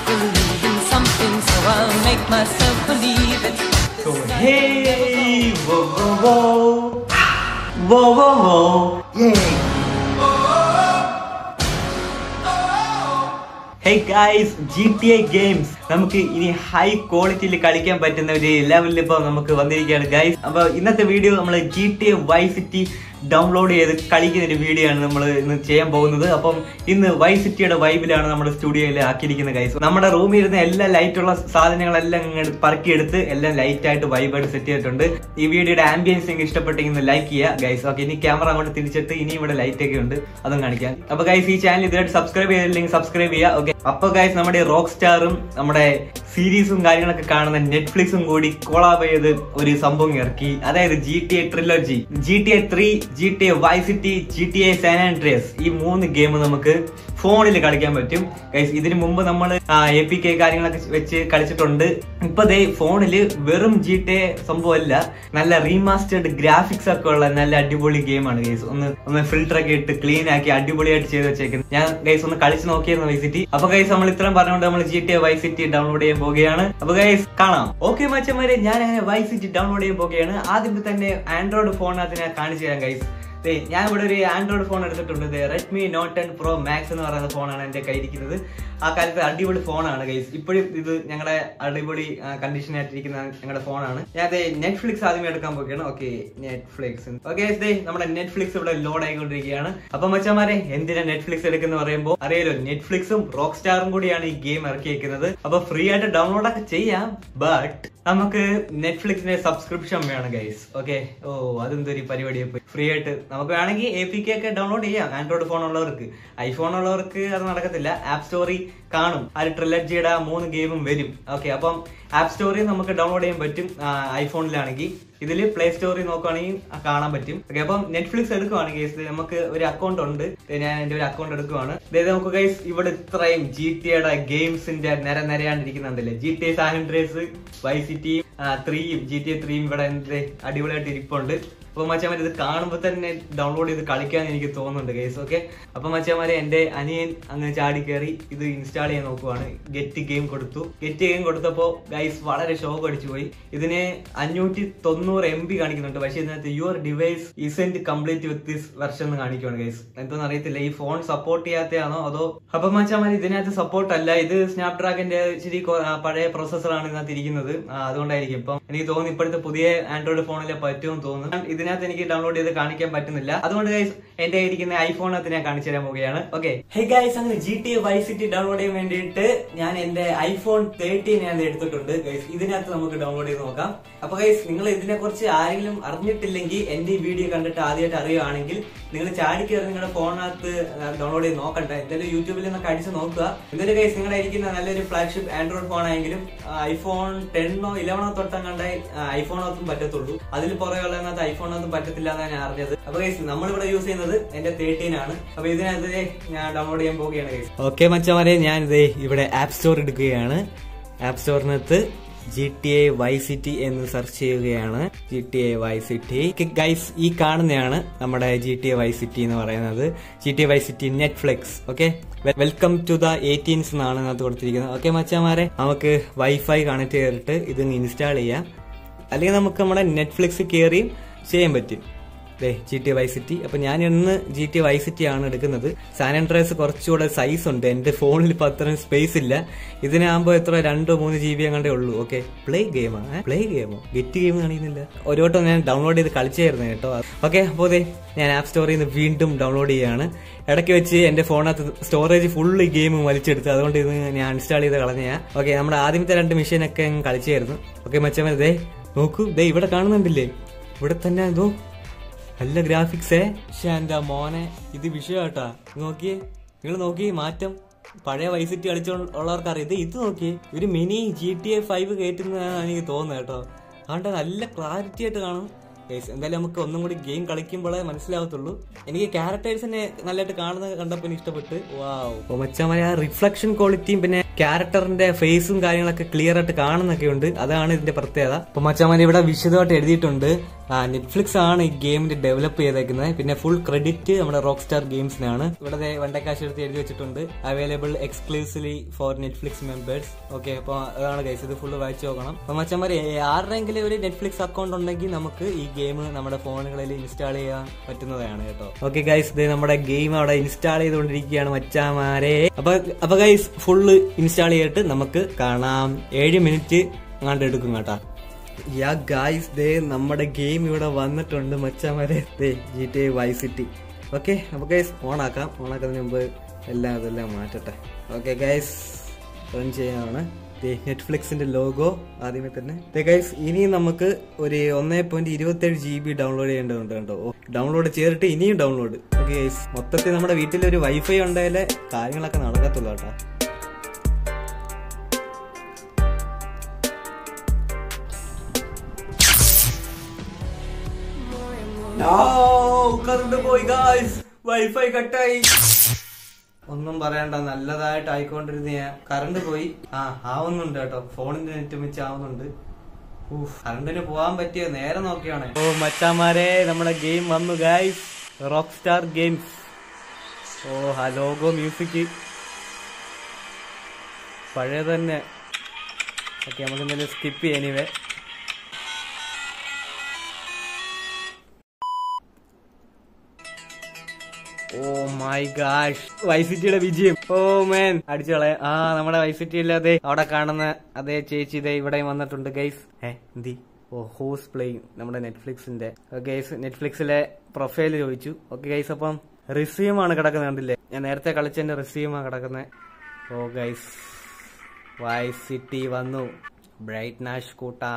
believe in something, so I'll make myself believe it. So hey, whoa, whoa, whoa, whoa, whoa, whoa, yay. Hey guys G T I games നമുക്ക് ഇനി high ക്വാളിറ്റിയിൽ കളിക്കാൻ പറ്റുന്ന ഒരു ലെവലിൽ ഇപ്പോൾ നമുക്ക് വന്നിരിക്കുകയാണ് ഗൈസ് അപ്പൊ ഇന്നത്തെ വീഡിയോ നമ്മൾ G T I Vice City download ചെയ്ത് കളിക്കുന്ന ഒരു വീഡിയോ ആണ് നമ്മൾ ഇന്ന് ചെയ്യാൻ പോകുന്നത് അപ്പം ഇന്ന് വൈ സിറ്റിയുടെ വൈബിലാണ് നമ്മുടെ സ്റ്റുഡിയോയിൽ ആക്കിയിരിക്കുന്നത് ഗൈസ് നമ്മുടെ റൂമിൽ ഇരുന്ന എല്ലാ ലൈറ്റുള്ള സാധനങ്ങളെല്ലാം ഇങ്ങട് പറക്കിയെടുത്ത് എല്ലാം ലൈറ്റ് ആയിട്ട് വൈബായിട്ട് സെറ്റ് ചെയ്തിട്ടുണ്ട് ഈ വീഡിയോയുടെ ആംബിയൻസ് നിങ്ങൾക്ക് ഇഷ്ടപ്പെട്ടെങ്കിൽ ലൈക്ക് ചെയ്യുക ഗൈസ് ഓക്കെ ഇനി ക്യാമറ അങ്ങോട്ട് തിരിച്ചിട്ട് ഇനി ഇവിടെ ലൈറ്റ് ഒക്കെ ഉണ്ട് അതും കാണിക്കാം അപ്പൊ ഗൈസ് ഈ ചാനൽ ഇതുമായിട്ട് സബ്സ്ക്രൈബ് ചെയ്തില്ലെങ്കിൽ സബ്സ്ക്രൈബ് ചെയ്യുക ഓക്കെ അപ്പൊ ഗൈസ് നമ്മുടെ റോക്ക് സ്റ്റാറും നമ്മുടെ സീരീസും കാര്യങ്ങളൊക്കെ കാണുന്ന നെറ്റ്ഫ്ലിക്സും കൂടി കൊളാബ് ചെയ്ത് ഒരു സംഭവം ഇറക്കി അതായത് G T A trilogy G T A three G T A Vice City G T A San Andreas ഈ മൂന്ന് ഗെയിം നമുക്ക് ഫോണിൽ കളിക്കാൻ പറ്റും ഗൈസ് ഇതിനു മുമ്പ് നമ്മൾ എ പി കെ കാര്യങ്ങളൊക്കെ വെച്ച് കളിച്ചിട്ടുണ്ട് ഇപ്പൊ ദേ ഫോണില് വെറും ജി ടി എ സംഭവമല്ല നല്ല റീമാസ്റ്റേർഡ് ഗ്രാഫിക്സ് ഒക്കെ ഉള്ള നല്ല അടിപൊളി ഗെയിമാണ് ഗൈസ് ഒന്ന് ഒന്ന് ഫിൽറ്റർ ഒക്കെ ഇട്ട് ക്ലീൻ ആക്കി അടിപൊളിയായിട്ട് ചെയ്ത് വെച്ചേക്കുന്നത് ഞാൻ ഗൈസ് ഒന്ന് കളിച്ച് നോക്കിയിരുന്നു വൈ സിറ്റി അപ്പൊ ഗൈസ് നമ്മൾ ഇത്രയും പറഞ്ഞുകൊണ്ട് നമ്മൾ G T A Vice City download ചെയ്യാൻ പോവുകയാണ് അപ്പൊ ഗൈസ് കാണാം ഓക്കെ മച്ചന്മാരെ ഞാൻ അങ്ങനെ വൈ സിറ്റി ഡൗൺലോഡ് ചെയ്യാൻ പോവുകയാണ് ആദ്യം തന്നെ ആൻഡ്രോയിഡ് ഫോണിനകത്ത് ഞാൻ കാണിച്ചു തരാം ഗൈസ് ദേ, ഞാൻ ഇവിടെ ഒരു ആൻഡ്രോയിഡ് ഫോൺ എടുത്തിട്ടുണ്ട് Redmi Note ten Pro Max എന്ന് പറയുന്ന ഫോണാണ് എന്റെ കയ്യിരിക്കുന്നത് ആ കാലത്ത് അടിപൊളി ഫോണാണ് ഗൈസ് ഇപ്പോഴും ഇത് ഞങ്ങളുടെ അടിപൊളി കണ്ടീഷൻ ആയിട്ടിരിക്കുന്ന ഞങ്ങളുടെ ഫോണാണ് ഞാൻ നെറ്റ്ഫ്ലിക്സ് ആദ്യമേ എടുക്കാൻ പോവുകയാണ് ഓക്കെ നെറ്റ്ഫ്ലിക്സ് ഓക്കെ നമ്മുടെ നെറ്റ്ഫ്ലിക്സ് ഇവിടെ ലോഡ് ആയിക്കൊണ്ടിരിക്കുകയാണ് അപ്പൊ മച്ചന്മാരെ എന്തിനാ നെറ്റ്ഫ്ലിക്സ് എടുക്കുന്ന പറയുമ്പോൾ അറിയാലോ നെറ്റ്ഫ്ലിക്സും റോക്ക് സ്റ്റാറും കൂടിയാണ് ഈ ഗെയിം ഇറക്കിയിരിക്കുന്നത് അപ്പൊ ഫ്രീ ആയിട്ട് ഡൗൺലോഡ് ഒക്കെ ചെയ്യാം ബട്ട് നമുക്ക് നെറ്റ്ഫ്ലിക്സിന്റെ സബ്സ്ക്രിപ്ഷൻ വേണം ഗൈസ് ഓക്കെ ഓ അതെന്തൊരു പരിപാടിയെ പോയി ഫ്രീ ആയിട്ട് നമുക്ക് വേണമെങ്കിൽ എ പി കെ ഒക്കെ ഡൗൺലോഡ് ചെയ്യാം ആൻഡ്രോയിഡ് ഫോൺ ഉള്ളവർക്ക് ഐഫോൺ ഉള്ളവർക്ക് അത് നടക്കത്തില്ല ആപ്പ് സ്റ്റോറി കാണും ആ ഒരു ട്രിലജിയുടെ ആ മൂന്ന് ഗെയിമും വരും ഓക്കെ അപ്പം ആപ്പ് സ്റ്റോറി നമുക്ക് ഡൗൺലോഡ് ചെയ്യാൻ പറ്റും ഐഫോണിലാണെങ്കിൽ ഇതിൽ പ്ലേ സ്റ്റോറിൽ നോക്കുകയാണെങ്കിൽ കാണാൻ പറ്റും ഓക്കെ അപ്പം നെറ്റ്ഫ്ലിക്സ് എടുക്കുവാണെങ്കിൽ guys, ഇത് നമുക്ക് ഒരു അക്കൗണ്ട് ഉണ്ട് ഇത് ഞാൻ എന്റെ ഒരു അക്കൗണ്ട് എടുക്കുവാണ് അതായത് നമുക്ക് ഗൈസ് ഇവിടെ ഇത്രയും ജി ടി യുടെ ഗെയിംസിന്റെ നിര നിരയാണ്ടിരിക്കുന്നുണ്ടല്ലേ G T A San Andreas Vice സിറ്റിയും ത്രീയും ജി ടി എ ത്രീയും ഇവിടെ എന്ത് അടിപൊളിയായിട്ട് ഇരിപ്പുണ്ട് അപ്പൊ മച്ചാമാരെ ഇത് കാണുമ്പോൾ തന്നെ ഡൗൺലോഡ് ചെയ്ത് കളിക്കാൻ എനിക്ക് തോന്നുന്നുണ്ട് ഗൈസ് ഓക്കെ അപ്പൊ മച്ചാമാരെ എന്റെ അനിയൻ അങ്ങ് ചാടി കയറി ഇത് ഇൻസ്റ്റാൾ ചെയ്യാൻ നോക്കുവാണ് ഗെറ്റ് ഗെയിം കൊടുത്തു ഗെറ്റ് ഗെയിം കൊടുത്തപ്പോ ഗൈസ് വളരെ ഷോക്ക് അടിച്ചു പോയി ഇതിന് അഞ്ഞൂറ്റി തൊണ്ണൂറ് എം ബി കാണിക്കുന്നുണ്ട് പക്ഷെ ഇതിനകത്ത് your device isn't complete with this version എന്ന് കാണിക്കുവാണ് ഗൈസ് എന്തോന്ന് അറിയത്തില്ല ഈ ഫോൺ സപ്പോർട്ട് ചെയ്യാത്തയാണോ അതോ അപ്പൊ മച്ചാമാരെ ഇതിനകത്ത് സപ്പോർട്ട് അല്ല ഇത് സ്നാപ് ഡ്രാഗന്റെ ഇച്ചിരി കൊ- ആ, പഴയ പ്രോസസ്സറാണ് ഇതിനകത്ത് ഇരിക്കുന്നത് ആ, അതുകൊണ്ടായിരിക്കും ഇപ്പം എനിക്ക് തോന്നുന്നു ഇപ്പോഴത്തെ പുതിയ ആൻഡ്രോയിഡ് ഫോണിലെ പറ്റുമെന്ന് തോന്നുന്നു ഇതിനകത്ത് എനിക്ക് ഡൗൺലോഡ് ചെയ്ത് കാണിക്കാൻ പറ്റുന്നില്ല അതുകൊണ്ട് ഗൈസ് എന്റെ ഇരിക്കുന്ന ഐഫോണിനകത്ത് ഞാൻ കാണിച്ചു തരാൻ പോവുകയാണ് ഓക്കെ ഹേ ഗൈസ് അങ്ങനെ G T Vice City download ചെയ്യാൻ വേണ്ടിയിട്ട് ഞാൻ എന്റെ ഐഫോൺ തേർട്ടീൻ ഞാൻ എടുത്തിട്ടുണ്ട് ഗൈസ് ഇതിനകത്ത് നമുക്ക് ഡൗൺലോഡ് ചെയ്ത് നോക്കാം അപ്പൊ ഗൈസ് നിങ്ങൾ ഇതിനെ കുറിച്ച് ആരെങ്കിലും അറിഞ്ഞിട്ടില്ലെങ്കിൽ എന്റെ ഈ വീഡിയോ കണ്ടിട്ട് ആദ്യമായിട്ട് അറിയുവാണെങ്കിൽ നിങ്ങൾ ചാടി കയറി നിങ്ങളുടെ ഫോണിനകത്ത് ഡൗൺലോഡ് ചെയ്ത് നോക്കണ്ട എന്തായാലും യൂട്യൂബിൽ നിന്നൊക്കെ അടിച്ച് നോക്കുക എന്തായാലും ഗൈസ് നിങ്ങളുടെ ഇരിക്കുന്ന നല്ലൊരു ഫ്ലാഗ്ഷിപ്പ് ആൻഡ്രോയിഡ് ഫോൺ ആയെങ്കിലും ഐഫോൺ ടെന്നോ ഇലവനോ തൊട്ടാൻ കണ്ട ഐഫോണൊന്നും പറ്റത്തുള്ളൂ അതിൽ പുറകെയുള്ളതിനകത്ത് ഐഫോണൊന്നും പറ്റത്തില്ല എന്നാണ് ഞാൻ അറിഞ്ഞത് അപ്പൊ ഗൈസ് നമ്മളിവിടെ യൂസ് ചെയ്യുന്നത് എന്റെ തേർട്ടീൻ ആണ് അപ്പൊ ഇതിനകത്ത് ദേ ഞാൻ ഡൗൺലോഡ് ചെയ്യാൻ പോവുകയാണ് ഗൈസ് ഓക്കെ മച്ചമാരെ ഞാൻ ഇതേ ഇവിടെ ആപ്പ് സ്റ്റോർ എടുക്കുകയാണ് ആപ്പ് സ്റ്റോറിനകത്ത് G T A Vice City എന്ന് സെർച്ച് ചെയ്യുകയാണ് G T A Vice City guys ഈ കാണുന്നതാണ് നമ്മുടെ G T A Vice City എന്ന് പറയുന്നത് G T A Vice City Netflix okay welcome to the eighties എന്നാണ് ഇതിനകത്ത് കൊടുത്തിരിക്കുന്നത് ഓക്കെ മച്ചാമാരെ നമുക്ക് വൈഫൈ കണക്ട് ചെയ്തിട്ട് ഇത് ഇൻസ്റ്റാൾ ചെയ്യാം അല്ലെങ്കിൽ നമുക്ക് നമ്മുടെ നെറ്റ്ഫ്ലിക്സ് കയറിയും ചെയ്യാൻ പറ്റും ദേ ജി ടി വൈ സിറ്റി അപ്പൊ ഞാൻ ഇന്ന് ജി ടി വൈ സിറ്റി ആണ് എടുക്കുന്നത് സാനിറ്റൈസ് കുറച്ചുകൂടെ സൈസ് ഉണ്ട് എന്റെ ഫോണിൽ ഇപ്പൊ അത്രയും സ്പേസ് ഇല്ല ഇതിനാകുമ്പോ എത്ര രണ്ടോ മൂന്ന് ജി ബി അങ്ങോട്ടേ ഉള്ളൂ ഓക്കെ പ്ലേ ഗെയിമാ പ്ലേ ഗെയിമോ ഗെറ്റ് ഗെയിം കാണിക്കുന്നില്ല ഒരു വട്ടം ഞാൻ ഡൗൺലോഡ് ചെയ്ത് കളിച്ചായിരുന്നു കേട്ടോ ഓക്കെ അപ്പോൾ ദേ ഞാൻ ആപ്പ് സ്റ്റോറിൽ നിന്ന് വീണ്ടും ഡൗൺലോഡ് ചെയ്യാണ് ഇടയ്ക്ക് വെച്ച് എന്റെ ഫോണിനകത്ത് സ്റ്റോറേജ് ഫുള്ള് ഗെയിം വലിച്ചെടുത്ത് അതുകൊണ്ട് ഇത് ഞാൻ ഇൻസ്റ്റാൾ ചെയ്ത് കളഞ്ഞാ ഓക്കെ നമ്മുടെ ആദ്യത്തെ രണ്ട് മെഷീനൊക്കെ ഞാൻ കളിച്ചായിരുന്നു ഓക്കെ മച്ചമ്മ ദേ നോക്കൂ ദേ ഇവിടെ കാണുന്നുണ്ടില്ലേ ഇവിടെ തന്നെ എന്തോ നല്ല ഗ്രാഫിക്സേ പക്ഷെ എന്റെ മോനെ ഇത് വിഷയമാട്ടാ നോക്കിയേ നിങ്ങൾ നോക്കിയേ മാറ്റം പഴയ വൈസിറ്റി കളിച്ചുള്ളവർക്ക് അറിയാം ഇത് ഇത് നോക്കിയേ ഒരു mini G T A five കയറ്റുന്നതാണ് എനിക്ക് തോന്നുന്നത് കേട്ടോ അതുകൊണ്ട് നല്ല ക്ലാരിറ്റി ആയിട്ട് കാണും Guys, എന്തായാലും നമുക്ക് ഒന്നും കൂടി ഗെയിം കളിക്കുമ്പോഴേ മനസ്സിലാവത്തുള്ളൂ എനിക്ക് ക്യാരക്ടേഴ്സിനെ നല്ലതായിട്ട് കാണുന്നത് കണ്ടപ്പോൾ എനിക്ക് ഇഷ്ടപ്പെട്ട് വാവ് മച്ചാമായ റിഫ്ലക്ഷൻ ക്വാളിറ്റിയും പിന്നെ ക്യാരക്ടറിന്റെ ഫേസും കാര്യങ്ങളൊക്കെ ക്ലിയർ ആയിട്ട് കാണുന്നൊക്കെ ഉണ്ട് അതാണ് ഇതിന്റെ പ്രത്യേകത അപ്പൊ മച്ചാമാൻ ഇവിടെ വിശദമായിട്ട് എഴുതിയിട്ടുണ്ട് നെറ്റ്ഫ്ലിക്സ് ആണ് ഈ ഗെയിമിന്റെ ഡെവലപ്പ് ചെയ്തേക്കുന്നത് പിന്നെ ഫുൾ ക്രെഡിറ്റ് നമ്മുടെ റോക്ക് സ്റ്റാർ ഗെയിംസിനാണ് ഇവിടെ ദേ വണ്ടക്കാശ് എടുത്ത് എഴുതി വെച്ചിട്ടുണ്ട് available exclusively for Netflix members okay അപ്പൊ അതാണ് ഗൈസ് ഇത് ഫുള്ള് വായിച്ചു നോക്കണം അപ്പൊ മച്ചന്മാരെ ആരുടെങ്കിലും ഒരു നെറ്റ്ഫ്ലിക്സ് അക്കൗണ്ട് ഉണ്ടെങ്കിൽ നമുക്ക് ഈ ഗെയിം നമ്മുടെ ഫോണുകളിൽ ഇൻസ്റ്റാൾ ചെയ്യാൻ പറ്റുന്നതാണ് കേട്ടോ ഓക്കെ ഗൈസ് ഇത് നമ്മുടെ ഗെയിം അവിടെ ഇൻസ്റ്റാൾ ചെയ്തുകൊണ്ടിരിക്കുകയാണ് മച്ചാമാരെ അപ്പൊ അപ്പൊ ഗൈസ് ഫുള്ള് ഇൻസ്റ്റാൾ ചെയ്തിട്ട് നമുക്ക് കാണാം ഏഴ് മിനിറ്റ് അങ്ങാണ്ട് എടുക്കും കേട്ടാ യാ ഗായ്സ് ദേ നമ്മുടെ ഗെയിം ഇവിടെ വന്നിട്ടുണ്ട് മച്ചാമാരെ ദേ G T Vice City okay അപ്പൊ ഗൈസ് ഓണാക്കാം ഓണാക്കുന്നതിന് മുമ്പ് എല്ലാം അതെല്ലാം മാറ്റട്ടെ ഓക്കെ ഗൈസ് റൺ ചെയ്യാനാണ് നെറ്റ്ഫ്ലിക്സിന്റെ ലോഗോ ആദ്യമേ തന്നെ ഗൈസ് ഇനി നമുക്ക് ഒരു ഒന്നേ പോയിന്റ് ഇരുപത്തി ഏഴ് ജി ബി ഡൗൺലോഡ് ചെയ്യേണ്ടതുണ്ട് കേട്ടോ ഡൗൺലോഡ് ചെയ്തിട്ട് ഇനിയും ഡൗൺലോഡ് ഓക്കെ ഗൈസ് മൊത്തത്തിൽ നമ്മുടെ വീട്ടിൽ ഒരു വൈഫൈ ഉണ്ടായാലേ കാര്യങ്ങളൊക്കെ നടക്കത്തുള്ളൂ കേട്ടോ കറണ്ട് പോയി ഗായ്സ് വൈഫൈ കട്ടായി ഒന്നും പറയണ്ട നല്ലതായിട്ട് ആയിക്കൊണ്ടിരുന്ന ഞാൻ കറണ്ട് പോയി ആ ആവുന്നുണ്ട് കേട്ടോ ഫോണിന്റെ നെറ്റ് വെച്ച് ആവുന്നുണ്ട് കറണ്ടിന് പോവാൻ പറ്റിയ നേരെ നോക്കിയാണ് ഓ മച്ചാമാരെ നമ്മുടെ ഗെയിം വന്നു guys Rockstar games oh ആ ലോഗോ മ്യൂസിക് പഴയ തന്നെ ഓക്കെ നമുക്ക് എന്തെങ്കിലും സ്കിപ്പ് ചെയ്യാനിവേ ഓ മൈ ഗാഷ് വൈസിറ്റിയുടെ വിജയം ഓ മേൻ അടിച്ചോളെ ആ നമ്മുടെ വൈസിറ്റി അല്ലാതെ അവിടെ കാണുന്ന അതേ ചേച്ചി ഇതേ ഇവിടെ വന്നിട്ടുണ്ട് ഗൈസ് ഏ എന്തി ഓ ഹോസ് പ്ലേയിങ് നമ്മുടെ നെറ്റ്ഫ്ലിക്സിന്റെ ഗൈസ് നെറ്റ്ഫ്ലിക്സിലെ പ്രൊഫൈൽ ചോദിച്ചു ഓക്കെ ഗൈസ് അപ്പം റിസീം ആണ് കിടക്കുന്നത് കണ്ടില്ലേ ഞാൻ നേരത്തെ കളിച്ചതിന്റെ റിസീമാണ് കിടക്കുന്നത് ഓ ഗൈസ് വൈസ് സിറ്റി വന്നു ബ്രൈറ്റ് നാഷ് കൂട്ടാ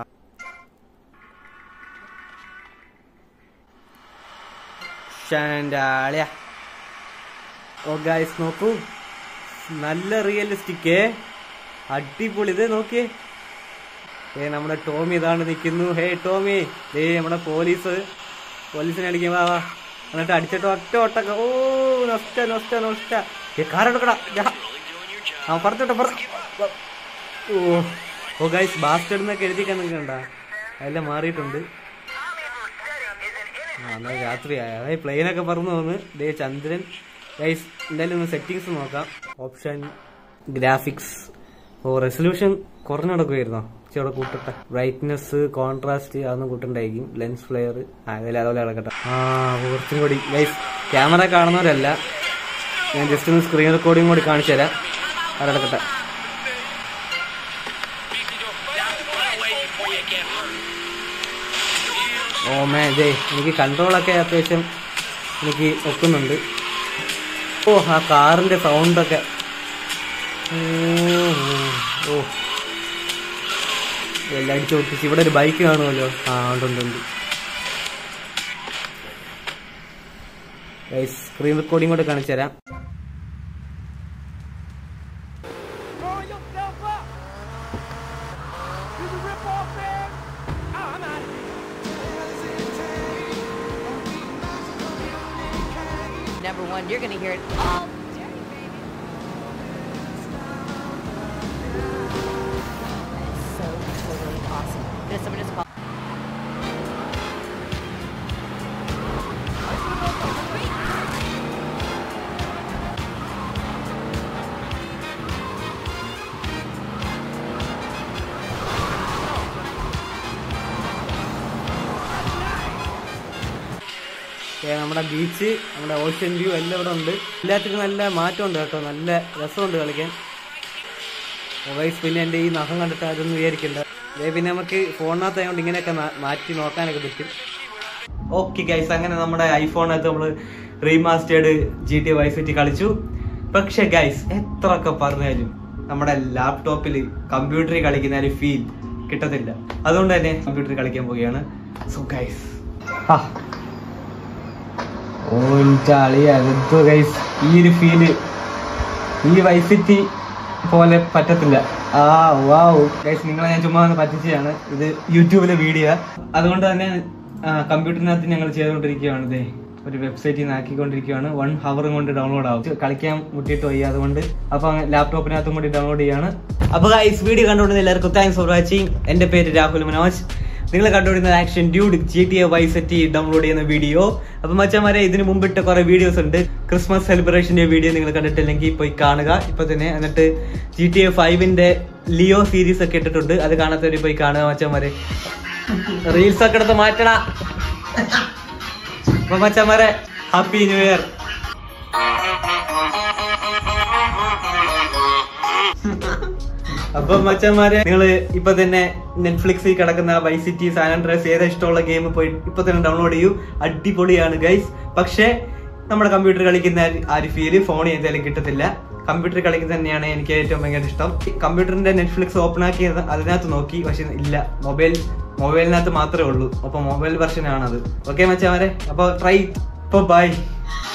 ഷാൻഡാളിയ ഓ ഗൈസ് നോക്കൂ നല്ല റിയലിസ്റ്റിക് അടിപൊളി ഇത് നോക്കിയേ ഏ നമ്മുടെ ടോമി ഇതാണ് നിൽക്കുന്നു ഹേ ടോമി ഏ നമ്മുടെ പോലീസ് പോലീസിനെ അടിക്കും വാ വാ എന്നിട്ട് അടിച്ചിട്ട് ഒറ്റ ഒട്ടക്ക ഓ നൊസ്റ്റ നൊസ്റ്റ നൊസ്റ്റ ഏ കാറെടുക്കടാ ആ പറഞ്ഞോട്ടെ പറ ഓ ഓ ഗൈസ് ബാസ്റ്റഡ് എന്നൊക്കെ എഴുതിക്കാൻ നിൽക്കണ്ട അതെല്ലാം മാറിയിട്ടുണ്ട് ആ എന്നാ രാത്രിയായ അതായത് പ്ലെയിനൊക്കെ പറന്നു വന്ന് ദേ ചന്ദ്രൻ ഗൈസ് എന്തായാലും ഒന്ന് സെറ്റിങ്സ് നോക്കാം ഓപ്ഷൻ ഗ്രാഫിക്സ് ഓ റെസൊല്യൂഷൻ കുറഞ്ഞു നടക്കുമായിരുന്നോ ഇച്ചിരി കൂട്ടട്ടെ ബ്രൈറ്റ്നെസ് കോൺട്രാസ്റ്റ് അതൊന്നും കൂട്ടണ്ടായിരിക്കും ലെൻസ് ഫ്ലെയർ ആ ഇതെല്ലാം അതുപോലെ കിടക്കട്ടെ ആ കുറച്ചും കൂടി ഗൈസ് ക്യാമറ കാണുന്നവരല്ല ഞാൻ ജസ്റ്റ് ഒന്ന് സ്ക്രീൻ റെക്കോർഡിംഗ് കൂടി കാണിച്ചു തരാം അത് കിടക്കട്ടെ ഓ മേ ഇതേ എനിക്ക് കൺട്രോളൊക്കെ അത്യാവശ്യം എനിക്ക് ഒക്കുന്നുണ്ട് ഓ ആ കാറിന്റെ സൗണ്ടൊക്കെ ഓ എല്ലാം അടിച്ചു പൊട്ടിച്ച് ഇവിടെ ഒരു ബൈക്ക് കാണുമല്ലോ ആ ഉണ്ട് ഉണ്ട് ഉണ്ട് സ്ക്രീൻ റെക്കോർഡിംഗ് കൂടെ കാണിച്ചു തരാം Blow yourself up! You the rip off man? Oh, I'm out of here. Number one, you're gonna hear it all day, baby. That's so totally awesome. Did someone just call? ഏ, നമ്മുടെ beach നമ്മുടെ ocean view എല്ലാം ഇവിടെ ഉണ്ട് എല്ലാത്തിനും നല്ല മാറ്റമുണ്ട് കേട്ടോ നല്ല രസമുണ്ട് കളിക്കാൻ വൈസ് പിന്നെ എൻ്റെ ഈ നഖം കണ്ടിട്ട് അതൊന്നും വിചാരിക്കണ്ട ദേ പിന്നെ നമുക്ക് ഫോണിനകത്ത് ആയതുകൊണ്ട് ഇങ്ങനെയൊക്കെ മാ- മാറ്റി നോക്കാനൊക്കെ പറ്റും ഓക്കെ ഗൈസ് അങ്ങനെ നമ്മുടെ ഐഫോണിനകത്ത് നമ്മൾ remastered G T Vice City കളിച്ചു പക്ഷെ ഗൈസ് എത്രയൊക്കെ പറഞ്ഞാലും നമ്മുടെ ലാപ്ടോപ്പിൽ കമ്പ്യൂട്ടറിൽ കളിക്കുന്ന ഒരു ഫീൽ കിട്ടത്തില്ല അതുകൊണ്ട് തന്നെ കമ്പ്യൂട്ടറിൽ കളിക്കാൻ പോവുകയാണ് സോ ഗൈസ് ആ ഓ അതെന്തോ ഗൈസ് ഈ ഒരു ഫീല് ഈ വൈസിറ്റി പോലെ പറ്റത്തില്ല ആ വാവ് ഗൈസ് നിങ്ങളെ ഞാൻ ചുമ്മാ ഒന്ന് പറ്റിച്ചതാണ് ഇത് യൂട്യൂബിലെ വീഡിയോ അതുകൊണ്ട് തന്നെ കമ്പ്യൂട്ടറിനകത്ത് ഞങ്ങൾ ചെയ്തുകൊണ്ടിരിക്കുകയാണ് ഇതേ ഒരു വെബ്സൈറ്റിൽ നിന്ന് ആക്കിക്കൊണ്ടിരിക്കുകയാണ് വൺ ഹവറും കൊണ്ട് ഡൗൺലോഡ് ആവും കളിക്കാൻ മുട്ടിയിട്ട് വയ്യ അതുകൊണ്ട് അപ്പൊ ലാപ്ടോപ്പിനകത്തും കൂടി ഡൗൺലോഡ് ചെയ്യാണ് അപ്പൊ ഗൈസ് വീഡിയോ കണ്ടുകൊണ്ടിരുന്ന എല്ലാവർക്കും താങ്ക്സ് ഫോർ വാച്ചിങ് എന്റെ പേര് രാഹുൽ മനോജ് നിങ്ങൾ കണ്ടുകൊണ്ടിരുന്ന action dude G T A Vice City download ചെയ്യുന്ന വീഡിയോ അപ്പൊ മച്ചന്മാരെ ഇതിന് മുമ്പിട്ട് കുറെ വീഡിയോസ് ഉണ്ട് ക്രിസ്മസ് സെലിബ്രേഷന്റെ വീഡിയോ നിങ്ങൾ കണ്ടിട്ടില്ലെങ്കിൽ പോയി കാണുക ഇപ്പൊ തന്നെ എന്നിട്ട് ജി ടി എ ഫൈവിന്റെ ലിയോ സീരീസ് ഒക്കെ ഇട്ടിട്ടുണ്ട് അത് കാണാത്തവര് പോയി കാണുക മച്ചന്മാരെ റീൽസ് ഒക്കെ എടുത്ത് മാറ്റണ അപ്പൊ മച്ചന്മാരെ ഹാപ്പി ന്യൂ ഇയർ അപ്പൊ മച്ചന്മാരെ നിങ്ങൾ ഇപ്പൊ തന്നെ നെറ്റ്ഫ്ലിക്സിൽ കിടക്കുന്ന വൈസിറ്റി സാൻ ആൻഡ്രസ് ഏതാ ഇഷ്ടമുള്ള ഗെയിം പോയി ഇപ്പൊ തന്നെ ഡൗൺലോഡ് ചെയ്യൂ അടിപൊളിയാണ് ഗൈസ് പക്ഷേ നമ്മുടെ കമ്പ്യൂട്ടർ കളിക്കുന്ന ആ ഒരു ഫീല് ഫോണിൽ എന്തായാലും കിട്ടത്തില്ല കമ്പ്യൂട്ടർ കളിക്കുന്നത് തന്നെയാണ് എനിക്ക് ഏറ്റവും ഭയങ്കര ഇഷ്ടം കമ്പ്യൂട്ടറിന്റെ നെറ്റ്ഫ്ലിക്സ് ഓപ്പൺ ആക്കി അതിനകത്ത് നോക്കി പക്ഷെ ഇല്ല മൊബൈൽ മൊബൈലിനകത്ത് മാത്രമേ ഉള്ളൂ അപ്പൊ മൊബൈൽ വെർഷൻ ആണത് ഓക്കെ മച്ചാമാരെ അപ്പൊ ട്രൈ ഇപ്പൊ ബൈ